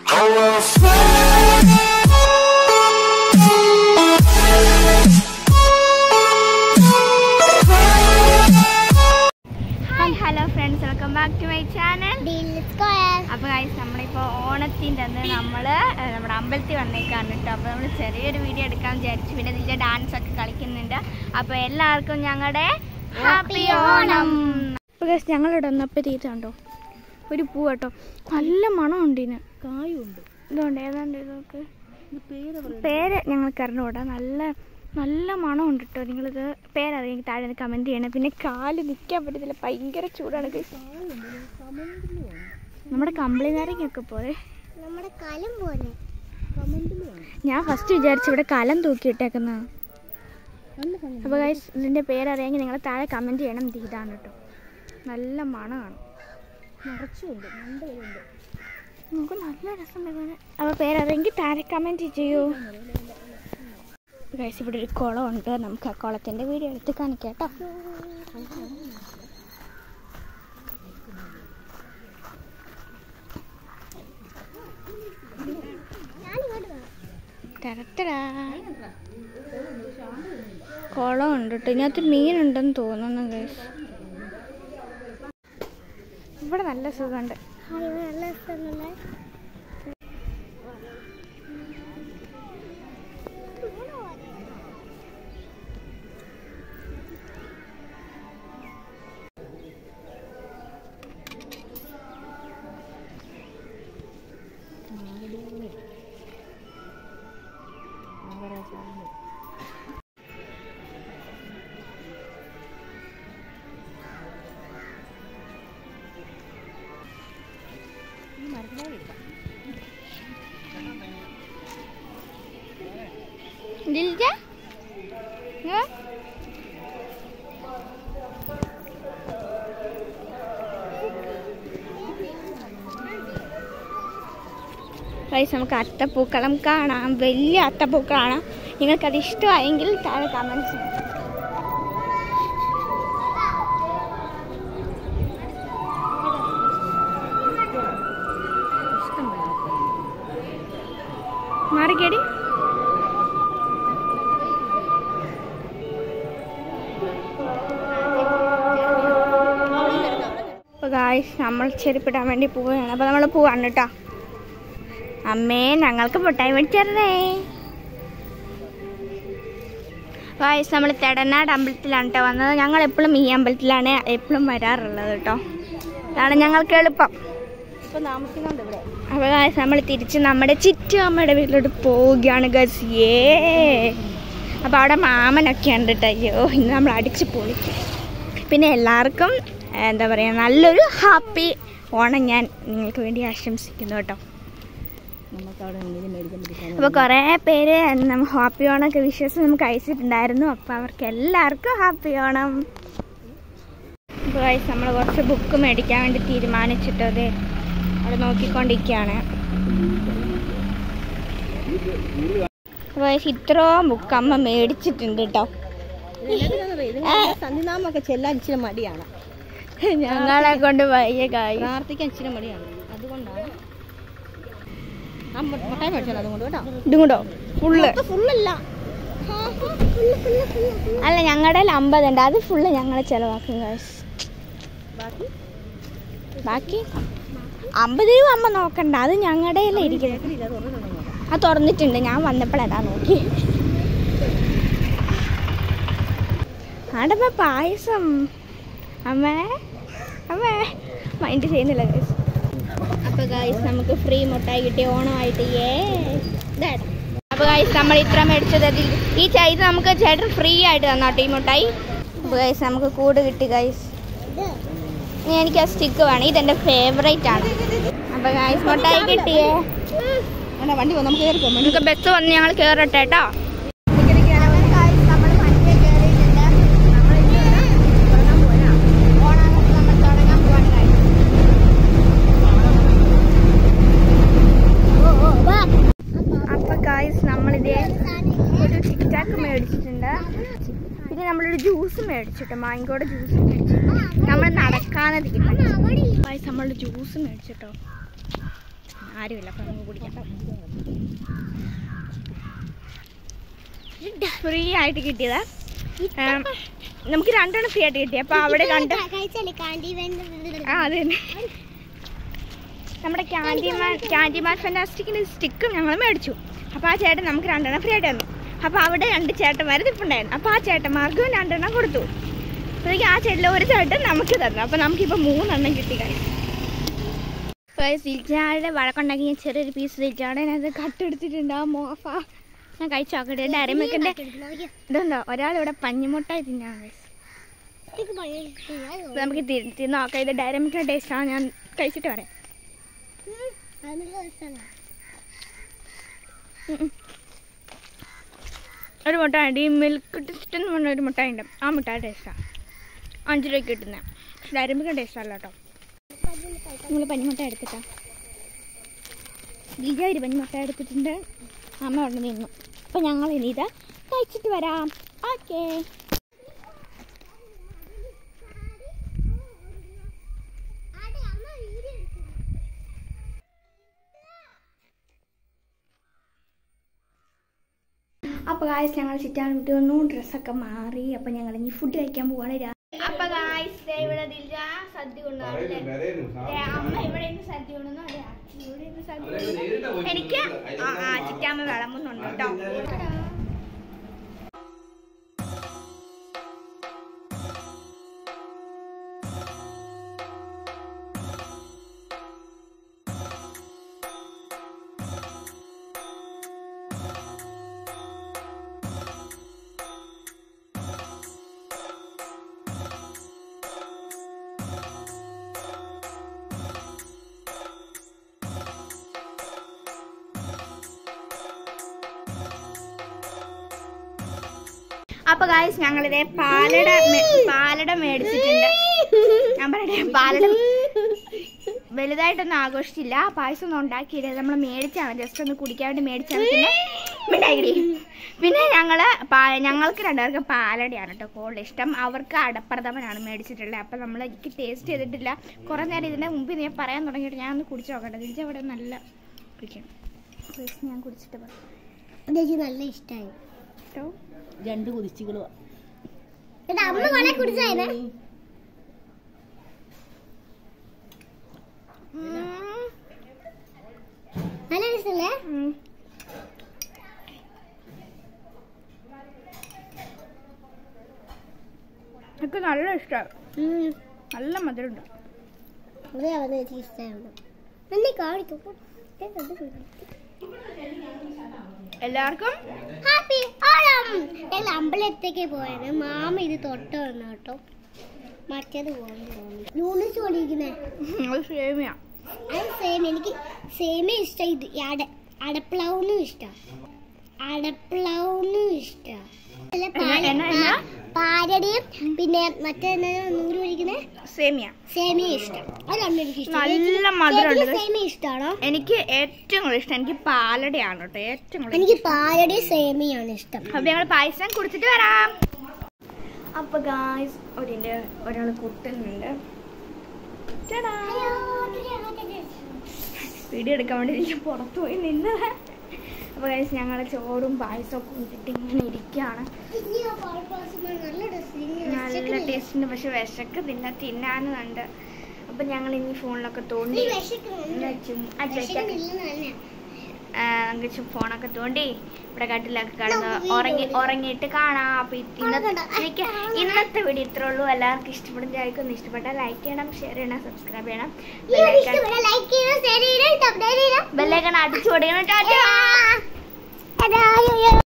Hi hello friends welcome back to my channel അപ്പോൾ guys നമ്മളിപ്പോൾ ഓണത്തിൻ്റെ അന്ന് നമ്മൾ നമ്മുടെ അമ്പലത്തിൽ വന്നേക്കാണ് കേട്ടോ അപ്പോൾ നമ്മൾ ചെറിയൊരു വീഡിയോ എടുക്കാൻ വിചാരിച്ചു പിന്നെ ഇതിൻ്റെ ഡാൻസ് ഒക്കെ കളിക്കുന്നുണ്ട് അപ്പോൾ എല്ലാവർക്കും ഞങ്ങളുടെ ഹാപ്പി ഓണം അപ്പോൾ ഗൈസ് ഞങ്ങളിവിടെ വന്നപ്പോൾ തീരുണ്ടോ ഒരു പൂ കേട്ടോ നല്ല മണമുണ്ട് ഇതിന് കായുണ്ട് ഇതുകൊണ്ട് ഏതാണ്ട് ഇതൊക്കെ ഇത് പേര് പറയാം പേര് ഞങ്ങൾക്ക് അറിഞ്ഞുകൂടാ നല്ല നല്ല മണമുണ്ട് കേട്ടോ നിങ്ങളിത് പേരറിയാം താഴെ നിന്ന് കമൻറ്റ് ചെയ്യണം പിന്നെ കാല് നിൽക്കാൻ പറ്റത്തില്ല ഭയങ്കര ചൂടാണ് guys. നമ്മുടെ കമ്പിളി നാരങ്ങയൊക്കെ പോലെ നമ്മുടെ കലം പോലെ ഞാൻ ഫസ്റ്റ് വിചാരിച്ചു ഇവിടെ കലം തൂക്കിയിട്ടേക്കുന്നതാണ് നല്ല ഭംഗി അപ്പോൾ ഗൈസ് ഇതിൻ്റെ പേരറിയാമെങ്കിൽ നിങ്ങൾ താഴെ കമൻറ്റ് ചെയ്യണം ഇത് ഇതാണ് കേട്ടോ നല്ല മണമാണ് നിറച്ചുണ്ട് മണ്ടയുണ്ട് നമുക്ക് നല്ല രസം അപ്പോൾ പേരറിയെങ്കിൽ താഴെ കമൻറ്റ് ചെയ്യൂ ഗൈസ് ഇവിടെ ഒരു കുളമുണ്ട് നമുക്ക് ആ കുളത്തിൻ്റെ വീഡിയോ എടുത്ത് കാണിക്കാം കേട്ടോ തരത്തരാ കുളമുണ്ട് കേട്ടോ ഇതിനകത്ത് മീനുണ്ടെന്ന് തോന്നുന്നു ഗൈസ് ഇവിടെ നല്ല സുഖമുണ്ട് നല്ല രസമല്ലേ ദിൽജ ഇങ്ങ് വാ. ഗൈസ് നമുക്ക് അത്തപ്പൂക്കളം കാണാം വലിയ അത്തപ്പൂക്കളാണ് നിങ്ങൾക്കത് ഇഷ്ടമായെങ്കിൽ താഴെ കമൻസ് മാറിക്കേടി അപ്പോൾ ഗായ്സ് നമ്മൾ ചെരുപ്പിടാൻ വേണ്ടി പോവുകയാണ് അപ്പോൾ നമ്മൾ പോവാണ് കേട്ടോ അമ്മേ ഞങ്ങൾക്ക് മുട്ടായി മേടിച്ചേ ഗായ്സ് നമ്മൾ തെടനാട് അമ്പലത്തിലാണ് കേട്ടോ വന്നത് ഞങ്ങൾ എപ്പോഴും ഈ അമ്പലത്തിലാണ് എപ്പോഴും വരാറുള്ളത് കേട്ടോ അതാണ് ഞങ്ങൾക്ക് എളുപ്പം ഇപ്പൊ താമസിക്കുന്നുണ്ട് ഇവിടെ അപ്പോൾ ഗായ്സ് നമ്മൾ തിരിച്ച് നമ്മുടെ ചിറ്റമ്മയുടെ വീട്ടിലോട്ട് പോവുകയാണ് ഗസ് ഏ അപ്പോൾ അവിടെ മാമനൊക്കെ ഉണ്ട് കേട്ടോ അയ്യോ ഇന്ന് നമ്മൾ അടിച്ച് പൊളിക്കും പിന്നെ എല്ലാവർക്കും എന്താ പറയുക നല്ലൊരു ഹാപ്പി ഓണം ഞാൻ നിങ്ങൾക്ക് വേണ്ടി ആശംസിക്കുന്നു കേട്ടോ നമുക്ക് അവിടെ എന്തെങ്കിലും മേടിക്കാൻ പറ്റില്ല അപ്പോൾ കുറേ പേര് നമ്മൾ ഹാപ്പി ഓണമൊക്കെ വിശ്വസിച്ച് നമുക്ക് അയച്ചിട്ടുണ്ടായിരുന്നു അപ്പോൾ അവർക്ക് എല്ലാവർക്കും ഹാപ്പി ഓണം അപ്പോൾ ഗൈസ് നമ്മൾ കുറച്ച് ബുക്ക് മേടിക്കാൻ വേണ്ടി തീരുമാനിച്ചിട്ടത് അവിടെ നോക്കിക്കൊണ്ടിരിക്കുകയാണ് അപ്പോൾ guys, ഇത്രയും ബുക്ക് അമ്മ മേടിച്ചിട്ടുണ്ട് കേട്ടോ സന്ധിനാമൊക്കെ ചെല്ലാൻ ഇച്ചിരി മടിയാണ് ഞങ്ങളെ കൊണ്ട് വയ്യ കായ് പ്രാർത്ഥിക്കാൻ ഇച്ചിരി മടിയാണ് അതുകൊണ്ടാണ് ആ മു- മുട്ടായി മേടിച്ചാൽ അതുകൊണ്ട് കേട്ടോ ഇതും കൂടോ ഫുള്ള് ഫുള്ളല്ല അല്ല ഞങ്ങളുടെ അമ്പതുണ്ട് അത് ഫുള്ള് ഞങ്ങൾ ചിലവാക്കും കാശ് ബാക്കി ബാക്കി അമ്പത് രൂപ അമ്മ നോക്കണ്ട അത് ഞങ്ങളുടെ ഇരിക്കുന്നത് ഇല്ല തുറന്നിട്ടുണ്ടോ അത് തുറന്നിട്ടുണ്ട് ഞാൻ വന്നപ്പോഴതാ നോക്കി ആടമ്മ പായസം അമ്മേ അമ്മേ മൈൻഡ് ചെയ്യുന്നില്ല ഗൈസ് അപ്പൊ ഗൈസ് നമുക്ക് ഫ്രീ മുട്ടായി കിട്ടി ഓണമായിട്ട് ഏ അപ്പൊ ഗൈസ് നമ്മൾ ഇത്ര മേടിച്ചത് അതിൽ ഈ ചൈ ഇത് നമുക്ക് ചേട്ടൻ ഫ്രീ ആയിട്ട് തന്നാട്ടോ ഈ മുട്ടായി അപ്പൊ ഗൈസ് നമുക്ക് കൂട് കിട്ടി ഗൈസ് ഇനി എനിക്ക് ആ സ്റ്റിക്ക് വേണം ഇതെന്റെ ഫേവറേറ്റ് ആണ് അപ്പൊ ഗൈസ് മുട്ടായി കിട്ടിയേ വേണ്ട വണ്ടി പോ നമുക്ക് കയറി പോകും നമുക്ക് ബസ് വന്ന് ഞങ്ങൾ കേറട്ടെ കേട്ടോ അപ്പൊ ഗായ്സ് നമ്മളിതേ ഒരു ടിക് ടാക്ക് മേടിച്ചിട്ടുണ്ട് പിന്നെ നമ്മളൊരു ജ്യൂസ് മേടിച്ചിട്ട് മാങ്കോടെ ജ്യൂസ് മേടിച്ചു നമ്മൾ നടക്കാതെ തീരുമാനിച്ചു ഗായ്സ് നമ്മളൊരു ജ്യൂസ് മേടിച്ചിട്ടോ ആരുമില്ല അപ്പം നമുക്ക് കുടിക്കാം ഫ്രീ ആയിട്ട് കിട്ടിയതാ ആം, നമുക്ക് രണ്ടെണ്ണം ഫ്രീ ആയിട്ട് കിട്ടി അപ്പോൾ അവിടെ രണ്ട് കഴിച്ചല്ലേ കാണ്ടി ആ അത് തന്നെ നമ്മുടെ ക്യാൻഡിമാൻ ക്യാൻഡിമാൻ ഫെൻറ്റാസ്റ്റിക്കിൻ്റെ സ്റ്റിക്കും ഞങ്ങൾ മേടിച്ചു അപ്പോൾ ആ ചേട്ടൻ നമുക്ക് രണ്ടെണ്ണം ഫ്രീ ആയിട്ട് തന്നു അപ്പോൾ അവിടെ രണ്ട് ചേട്ടന്മാർ നിൽപ്പുണ്ടായിരുന്നു അപ്പോൾ ആ ചേട്ടന്മാർക്കും രണ്ടെണ്ണം കൊടുത്തു അപ്പോഴേക്കും ആ ചേട്ടനിൽ ഒരു ചേട്ടൻ നമുക്ക് തന്നു അപ്പോൾ നമുക്കിപ്പോൾ മൂന്നെണ്ണം കിട്ടി കാര്യം സിൽജാടെ വഴക്കുണ്ടാക്കി ഞാൻ ചെറിയൊരു പീസ് സിൽജാടെ അത് കട്ടെടുത്തിട്ടുണ്ട് ആ മോഫ ഞാൻ കഴിച്ചു നോക്കട്ടെ ഡയറി മിൽക്കിൻ്റെ ഇതുണ്ടോ ഒരാളിവിടെ പഞ്ഞിമുട്ടായി തിന്നാണ് guys. അപ്പോൾ നമുക്ക് തി- തിന്ന് നോക്കാം ഇത് ഡയറി മിൽക്കിൻ്റെ ടേസ്റ്റാണ് ഞാൻ കഴിച്ചിട്ട് പറയാം ഉം ഉം. ഒരു മുട്ടായി ഉണ്ട് ഈ മിൽക്ക് ടെസ്റ്റ് എന്ന് പറഞ്ഞ ഒരു മുട്ടായി ഉണ്ട് ആ മുട്ടായി ടേസ്റ്റാണ് അഞ്ച് രൂപയ്ക്ക് കിട്ടുന്നത് പക്ഷെ ഡയറി മിൽക്കിൻ്റെ ടേസ്റ്റ് അല്ല കേട്ടോ നമ്മൾ പനിമുട്ട എടുത്തിട്ടാ ബീജ ഒരു പനിമുട്ട എടുത്തിട്ടുണ്ട് അമ്മ കൊണ്ട് നിന്നു അപ്പം ഞങ്ങൾ ഇനി ഇത് കഴിച്ചിട്ട് വരാം ഓക്കേ അപ്പോൾ ഗായ്സ് ഞങ്ങൾ ചിറ്റാൻ വിട്ട് വന്നു ഡ്രസ്സൊക്കെ മാറി അപ്പോൾ ഞങ്ങൾ ഇനി ഫുഡ് കഴിക്കാൻ പോവാണ് രാ- അപ്പൊ ഗായ്സ് ദേ ഇവിടെ ദിൽജ സദ്യ കൊണ്ടുവന്നില്ലേ ദേ അമ്മ ഇവിടെ ഇരുന്ന് സദ്യ കൊണ്ടുവന്നു അതെ അച്ഛൻ ഇവിടെ ഇരുന്ന് സദ്യ കൊണ്ടുവന്നു. എനിക്ക് ആ ആ ചിറ്റാമ്മ വിളമ്പുന്നുണ്ട് കേട്ടോ അപ്പൊ ഗായ്സ് ഞങ്ങളിതേ പാലട മേ- പാലട മേടിച്ചിട്ടുണ്ട് ഞാൻ പറയട്ടെ പാലട വലുതായിട്ടൊന്നും ആഘോഷിച്ചില്ല പായസം ഒന്നും ഉണ്ടാക്കിയില്ല നമ്മൾ മേടിച്ചാണ് ജസ്റ്റ് ഒന്ന് കുടിക്കാൻ വേണ്ടി മേടിച്ചാണ് പിന്നെ മിഠായിക്കടി പിന്നെ ഞങ്ങള് പാ- ഞങ്ങൾക്ക് രണ്ടുപേർക്ക് പാലടയാണ് കേട്ടോ കൂടുതൽ ഇഷ്ടം അവർക്ക് അടപ്രഥമനാണ് മേടിച്ചിട്ടുള്ളത് അപ്പം നമ്മൾ എനിക്ക് ടേസ്റ്റ് ചെയ്തിട്ടില്ല കുറേ നേരം ഇതിൻ്റെ മുമ്പിൽ ഞാൻ പറയാൻ തുടങ്ങിയിട്ട് ഞാൻ ഒന്ന് കുടിച്ച് നോക്കട്ടെ തിരിച്ച് അവിടെ നല്ല കുടിക്കണം First ഞാൻ കുടിച്ചിട്ട് പറയാം എനിക്ക് നല്ല ഇഷ്ടമായി കേട്ടോ രണ്ട് കുതിച്ചുകളോ എടാ അമ്മ കൊറേ കുടിച്ചായിരുന്നേ ഉം. നല്ല രസല്ലേ ഉം. എനിക്ക് നല്ല ഇഷ്ടമാണ് നല്ല മധുരമുണ്ട് അതെ അവന് എനിക്ക് ഇഷ്ടമാണ് എന്നെ കാണിക്കും എല്ലാവർക്കും ഹാപ്പി ഓണം ഞങ്ങൾ അമ്പലത്തേക്ക് പോയത് മാമ ഇത് തൊട്ട് വന്നു കേട്ടോ മറ്റേത് പോകുന്നു നൂഡിൽസ് കൊണ്ടിരിക്കുന്നേ അത് സേമിയ അത് സെയിം എനിക്ക് സെയിമേ ഇഷ്ടം ഇത് ഈ അട അടപ്ലവനും ഇഷ്ടം അടപ്ലവനും ഇഷ്ടം അല്ല, പാല- എന്നാ, എന്നാ? പാലടയും പിന്നെ മറ്റേ എന്നാ നൂല് പിടിക്കുന്നത് സേമിയ സേമിയ ഇഷ്ടം അത് രണ്ടും എനിക്ക് ഇഷ്ടം നല്ല മധുരമുണ്ട്. സേമിയ ഇഷ്ടമാണോ എനിക്ക് ഏറ്റവും കൂടുതൽ ഇഷ്ടം എനിക്ക് പാലടയാണ് കേട്ടോ ഏറ്റവും കൂടുതൽ എനിക്ക് പാലടയും സേമിയാണ് ഇഷ്ടം അപ്പൊ ഞങ്ങൾ പായസം കുടിച്ചിട്ട് വരാം അപ്പൊ ഗായ്സ് ഒരിന്റെ ഒരാൾ കുട്ടുന്നുണ്ട് ടാടാ. വീഡിയോ എടുക്കാൻ വേണ്ടി ഞാൻ പുറത്ത് പോയി നിന്നത് അപ്പൊ ഗായ്സ് ഞങ്ങൾ ചോറും പായസമൊക്കെ കുടിച്ചിട്ട് ഇങ്ങനെ ഇരിക്കുകയാണ് നല്ല ടേസ്റ്റ് ഉണ്ട് പക്ഷെ വിശക്കുന്നില്ല തിന്നാനുണ്ട് അപ്പൊ ഞങ്ങൾ ഇനി ഫോണിലൊക്കെ തോണ്ടി അങ്കച്ചും ഫോണൊക്കെ തോണ്ടി ഇവിടെ കട്ടിലൊക്കെ കിടന്ന് ഉറങ്ങി ഉറങ്ങിയിട്ട് കാണാം അപ്പൊ ഇത് ഇന്നത്തെ എനിക്ക് ഇന്നത്തെ വീഡിയോ ഇത്രേ ഉള്ളൂ എല്ലാവർക്കും ഇഷ്ടപ്പെടുന്നതായിരിക്കും ഇഷ്ടപ്പെട്ടാൽ ലൈക്ക് ചെയ്യണം ഷെയർ ചെയ്യണം സബ്സ്ക്രൈബ് ചെയ്യണം ബെല്ലൈക്കൺ അടിച്ചു കൊടുക്കണം ടാറ്റാ അതാ